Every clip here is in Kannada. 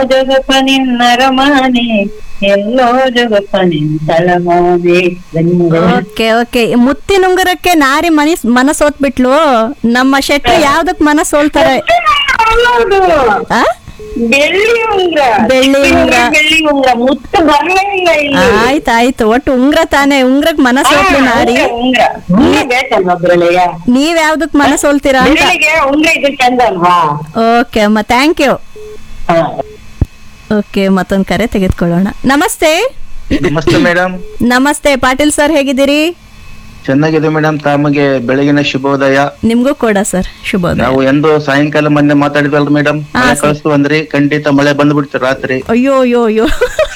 ಜಗಪ್ಪ ನಿನ್ನರಮಾನೆ ಎಲ್ಲೋ ಜಗಪ್ಪ ನಿಂತಳಮಾನೆ ಓಕೆ ಓಕೆ ಮುತ್ತಿನುಂಗರಕ್ಕೆ ನಾರಿ ಮನಸ್ ಮನಸ್ಸೋತ್ಬಿಟ್ಲು ನಮ್ಮ ಶೆಟ್ರು ಯಾವ್ದಕ್ ಮನಸ್ಸೋಲ್ತಾರೆ ಹೌದು ಆ? ಬೆಳ್ಳಿ ಉಂಗ್ರ ಬೆಳ್ಳಿ ಉಂಗ್ರ. ಬೆಳ್ಳಿ ಉಂಗ್ರ ಮುತ್ತು ಬರ್ಲೇ ಇಲ್ಲ ಇಲ್ಲಿ ಆಯ್ತ್ ಆಯ್ತು ಒಟ್ಟು ಉಂಗ್ರ ತಾನೆ ಉಂಗ್ರಕ್ ಮನಸ್ಸೋತ್ಲು ಹಾ, ನಾರಿ ಉಂಗ್ರ, ಉಂಗ್ರ ಉಂಗ್ರ ಬೇಕಲ್ವಾ ಒಬ್ರಳೆಯ ನೀವ್ ಯಾವ್ದಕ್ ಮನಸ್ಸೋಲ್ತೀರಾ ಅಂತ ಬೆಳ್ಳಿಗೆ ಉಂಗ್ರ ಇದು ಚಂದ ಅಲ್ವಾ ಓಕೆ ಅಮ್ಮ ಥ್ಯಾಂಕ್ ಯು ಹಾ. ಓಕೆ ಮತ್ತೊಂದ್ ಕರೆ ತೆಗೆದುಕೊಳ್ಳೋಣ ನಮಸ್ತೆ ನಮಸ್ತೆ ಮೇಡಮ್ ನಮಸ್ತೆ ಪಾಟೀಲ್ ಸರ್ ಹೇಗಿದ್ದೀರಿ ಚೆನ್ನಾಗಿದೆ ಮೇಡಮ್ ತಮಗೆ ಬೆಳಗಿನ ಶುಭೋದಯ ನಿಮ್ಗೂ ಕೂಡ ಸರ್ ಶುಭೋದಯ ನಾವು ಎಂದು ಸಾಯಂಕಾಲ ಮೊನ್ನೆ ಮಾತಾಡಿದ್ವಲ್ರಿ ಮೇಡಮ್ ಮಳೆ ಕಳಿಸ್ತು ಅಂದ್ರಿ ಖಂಡಿತ ಮಳೆ ಬಂದ್ಬಿಡ್ತು ರಾತ್ರಿ ಅಯ್ಯೋ ಅಯ್ಯೋ ಅಯ್ಯೋ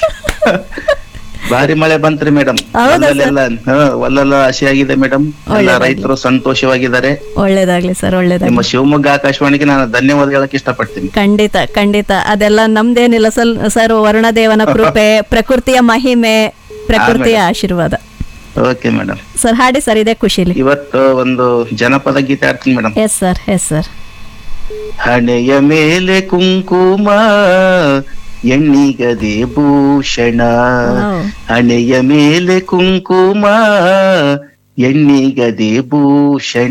ಭಾರಿ ಮಳೆ ಬಂತ್ರಿ ಮೇಡಮ್ ಹೌದಾ ಹೊಲದಲ್ಲೆಲ್ಲ ಹೊಲೆಲ್ಲ ಹಸಿ ಆಗಿದೆ ಮೇಡಮ್ ಎಲ್ಲ ರೈತರು ಸಂತೋಷವಾಗಿದ್ದಾರೆ ಒಳ್ಳೇದಾಗ್ಲಿ ಸರ್ ಒಳ್ಳೇದಾಗ್ಲಿ ನಿಮ್ಮ ಶಿವಮೊಗ್ಗ ಆಕಾಶವಾಣಿಗೆ ನಾನು ಧನ್ಯವಾದ ಹೇಳಕ್ ಇಷ್ಟಪಡ್ತೀನಿ ಖಂಡಿತ ಖಂಡಿತ ಅದೆಲ್ಲ ನಮ್ದೇನಿಲ್ಲ ಸಲ್ ಸರ್ ವರುಣದೇವನ ಕೃಪೆ ಪ್ರಕೃತಿಯ ಮಹಿಮೆ ಪ್ರಕೃತಿಯ ಆಶೀರ್ವಾದ ಓಕೆ ಮೇಡಮ್ ಸರ್ ಹಾಡಿ ಸರ್ ಇದೆ ಖುಷಿಲಿ ಇವತ್ತು ಒಂದು ಜನಪದ ಗೀತೆ ಆಡ್ತೀನಿ madam yes sir yes sir ಹಣೆಯ ಮೇಲೆ ಕುಂಕುಮ ಎಣ್ಣಿಗದೆ ಭೂಷಣ ವಾವ್. ಹಣೆಯ ಮೇಲೆ ಕುಂಕುಮ ಎಣ್ಣಿಗದೆ ಭೂಷಣ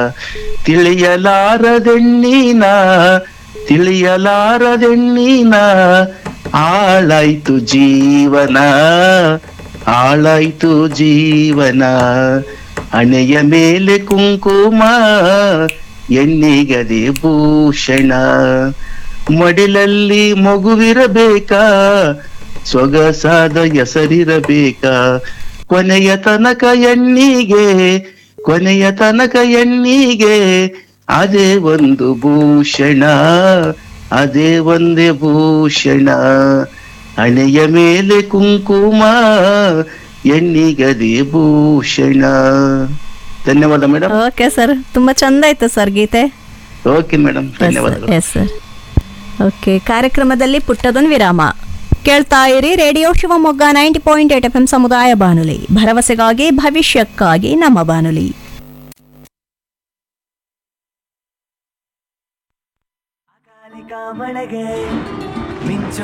ತಿಳಿಯಲಾರದೆಣ್ಣಿನ ತಿಳಿಯಲಾರದೆಣ್ಣಿನ ಆಳಾಯ್ತು ಜೀವನ ಆಳಾಯ್ತು ಜೀವನ ಹಣೆಯ ಮೇಲೆ ಕುಂಕುಮ ಎಣ್ಣಿಗದೆ ಭೂಷಣ ಮಡಿಲಲ್ಲಿ ಮಗುವಿರಬೇಕಾ ಸೊಗಸಾದ ಹೆಸರಿರಬೇಕಾ ಕೊನೆಯ ತನಕ ಎಣ್ಣಿಗೆ ಕೊನೆಯ ತನಕ ಎಣ್ಣಿಗೆ ಅದೇ ಒಂದು ಭೂಷಣ ಅದೇ ಒಂದೇ ಭೂಷಣ ಹಣೆಯ ಮೇಲೆ ಕುಂಕುಮ ಎಣ್ಣಿಗದೆ ಭೂಷಣ ಧನ್ಯವಾದ ಮೇಡಮ್ ಓಕೆ ಸರ್ ತುಂಬಾ ಚಂದ ಆಯ್ತು ಸರ್ ಗೀತೆ ಓಕೆ ಮೇಡಮ್ ಧನ್ಯವಾದಗಳು ಎಸ್ ಸರ್ ಓಕೆ ಕಾರ್ಯಕ್ರಮದಲ್ಲಿ ಪುಟ್ಟದೊಂದು ವಿರಾಮ ಕೇಳ್ತಾ ಇರಿ radio Shivamogga ninety point eight F M ಸಮುದಾಯ ಬಾನುಲಿ ಭರವಸೆಗಾಗಿ ಭವಿಷ್ಯಕ್ಕಾಗಿ ನಮ್ಮ ಬಾನುಲಿ ಅಕಾಲಿಕ ಮಳೆಗೆ ಮಿಂಚು